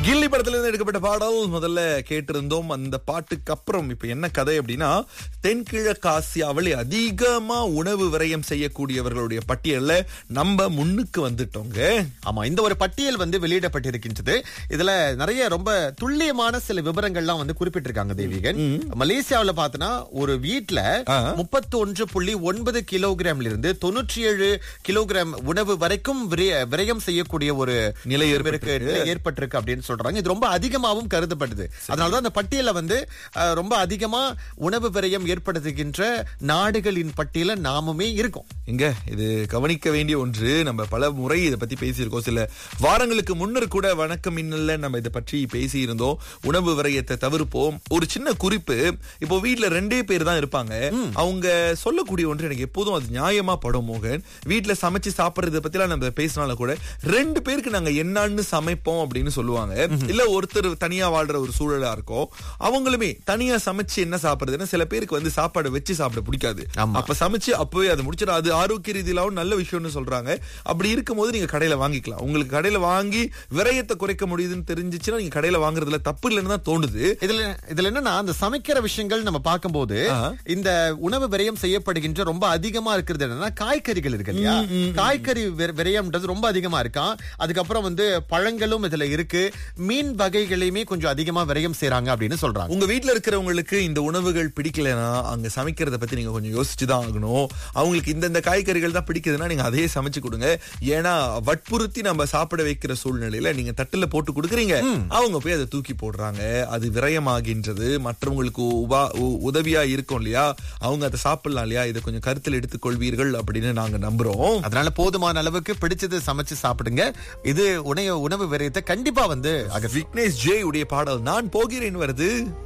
கில்லி படத்துல இருந்து எடுக்கப்பட்ட பாடல் முதல்ல கேட்டிருந்தோம் அந்த பாட்டுக்கு அப்புறம் இப்ப என்ன கதை அப்படின்னா தென்கிழக்கு ஆசியாவில் அதிகமா உணவு விரயம் செய்யக்கூடியவர்களுடைய பட்டியல்ல நம்ம முன்னுக்கு வந்துட்டோங்க ஆமா இந்த ஒரு பட்டியல் வந்து வெளியிடப்பட்டிருக்கின்றது இதுல நிறைய ரொம்ப துல்லியமான சில விவரங்கள்லாம் வந்து குறிப்பிட்டிருக்காங்க தேவிகன் மலேசியாவுல பார்த்தனா ஒரு வீட்ல ஆ. முப்பத்தி ஒன்று புள்ளி ஒன்பது கிலோகிராம்ல இருந்து தொண்ணூற்றி ஏழு கிலோகிராம் உணவு வரைக்கும் விரய- விரயம் செய்யக்கூடிய ஒரு நிலை இருக்கு நிலை ஏற்பட்டிருக்கு அப்படின்னு சொல்றாங்க இது ரொம்ப அதிகமாகவும் கருதப்படுது அதனாலதான் அந்த பட்டியல வந்து அஹ், ரொம்ப அதிகமா உணவு விரயம் ஏற்படுத்துகின்ற நாடுகளின் பட்டியல நாமுமே இருக்கோம் இங்க இது கவனிக்க வேண்டிய ஒன்று நம்ம பல முறை இதை பத்தி பேசியிருக்கோம் சில வாரங்களுக்கு முன்னர் கூட வணக்கம் இன்னல்ல நம்ம இதை பற்றி பேசியிருந்தோம் உணவு விரயத்தை தவிர்ப்போம் ஒரு சின்ன குறிப்பு இப்போ வீட்ல ரெண்டே பேர் தான் இருப்பாங்க அவங்க சொல்லக்கூடிய ஒன்று எனக்கு எப்போதும் அது நியாயமா படும் மோகன் வீட்ல சமைச்சு சாப்பிடுறத பத்திலாம் நம்ம பேசினாலும் கூட ரெண்டு பேருக்கு நாங்க என்னன்னு சமைப்போம் அப்படின்னு சொல்லுவாங்க இல்ல ஒருத்தர் தனியா வாழ்ற ஒரு சூழலா இருக்கும் அவங்களுமே தனியா சமைச்சு என்ன சாப்பிடுறதுன்னா சில பேருக்கு வந்து சாப்பாடு வச்சு சாப்பிட பிடிக்காது ஆமா. அப்ப சமைச்சு அப்பவே அதை முடிச்சிடும் அது ஆரோக்கிய ரீதியிலாவும் நல்ல விஷயம்னு சொல்றாங்க அப்படி இருக்கும்போது நீங்க கடையில வாங்கிக்கலாம் உங்களுக்கு கடையில வாங்கி விரயத்தை குறைக்க முடியுதுன்னு தெரிஞ்சுச்சுன்னா நீங்க கடையில வாங்குறதுல தப்பு இல்லைன்னு தான் தோணுது இதுல இதுல என்னன்னா அந்த சமைக்கிற விஷயங்கள் நம்ம பார்க்கும்போது ஆஹா. இந்த உணவு விரயம் செய்யப்படுகின்ற ரொம்ப அதிகமா இருக்கிறது என்னன்னா காய்கறிகள் இருக்கு இல்லையா காய்கறி விர- விரயம்ன்றது ரொம்ப அதிகமா இருக்கா அதுக்கப்புறம் வந்து பழங்களும் இதுல இருக்கு மீன் வகைகளையுமே கொஞ்சம் அதிகமா விரயம் செய்றாங்க அப்படின்னு சொல்றாங்க உங்க வீட்ல இருக்கிறவங்களுக்கு இந்த உணவுகள் பிடிக்கலனா அங்க சமைக்கிறத பத்தி நீங்க கொஞ்சம் யோசிச்சு தான் ஆகணும் அவங்களுக்கு இந்தந்த காய்கறிகள் தான் பிடிக்குதுன்னா நீங்க அதையே சமைச்சு கொடுங்க ஏன்னா வற்புறுத்தி நம்ம சாப்பிட வைக்கிற சூழ்நிலையில நீங்க தட்டுல போட்டு கொடுக்குறீங்க அவங்க போய் அதை தூக்கி போடுறாங்க அது விரயமாகின்றது மற்றவங்களுக்கு உபா உ- உதவியா இருக்கும் இல்லையா அவங்க அதை சாப்பிடலாம் இல்லையா இதை கொஞ்சம் கருத்தில் எடுத்துக் கொள்வீர்கள் அப்படின்னு நாங்க நம்புறோம் அதனால போதுமான அளவுக்கு பிடிச்சது சமைச்சு சாப்பிடுங்க இது உணவு உணவு விரயத்தை கண்டிப்பா வந்து அகற்றி விக்னேஷ் ஜே உடைய பாடல் நான் போகிறேன் வருது